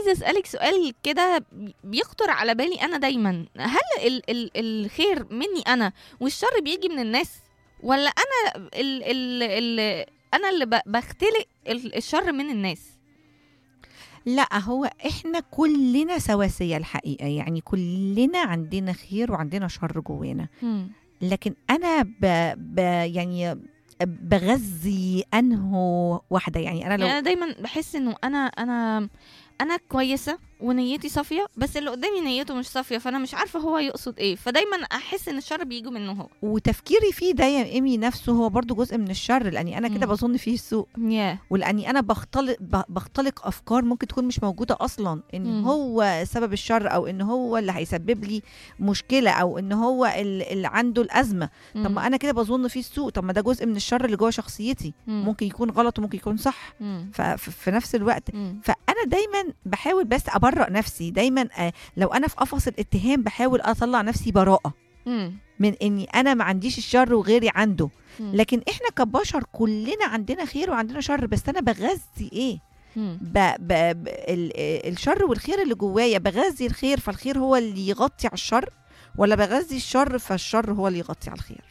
عايزه اسالك سؤال كده بيخطر على بالي انا دايما هل ال ال الخير مني انا والشر بيجي من الناس ولا انا ال ال ال انا اللي ب- بختلق ال- الشر من الناس لا هو احنا كلنا سواسية الحقيقة يعني كلنا عندنا خير وعندنا شر جوانا لكن انا ب... ب... يعني بغذي انه واحدة يعني انا يعني لو انا دايما بحس انه انا انا انا كويسه ونيتي صافيه بس اللي قدامي نيته مش صافيه فانا مش عارفه هو يقصد ايه فدايما احس ان الشر بيجي منه هو وتفكيري فيه ده يا ايمي نفسه هو برضو جزء من الشر لاني انا كده مم. بظن فيه السوء ياه ولاني انا بختلق ب- بختلق افكار ممكن تكون مش موجوده اصلا ان مم. هو سبب الشر او ان هو اللي هيسبب لي مشكله او ان هو ال- اللي عنده الازمه طب ما انا كده بظن فيه السوء طب ما ده جزء من الشر اللي جوه شخصيتي ممكن يكون غلط وممكن يكون صح ففي نفس الوقت فانا دايما بحاول بس ابرأ نفسي دايما آه، لو انا في قفص الاتهام بحاول اطلع نفسي براءه من اني انا ما عنديش الشر وغيري عنده لكن احنا كبشر كلنا عندنا خير وعندنا شر بس انا بغذي ايه ب... ب... ب... ال... آه، الشر والخير اللي جوايا بغذي الخير فالخير هو اللي يغطي على الشر ولا بغذي الشر فالشر هو اللي يغطي على الخير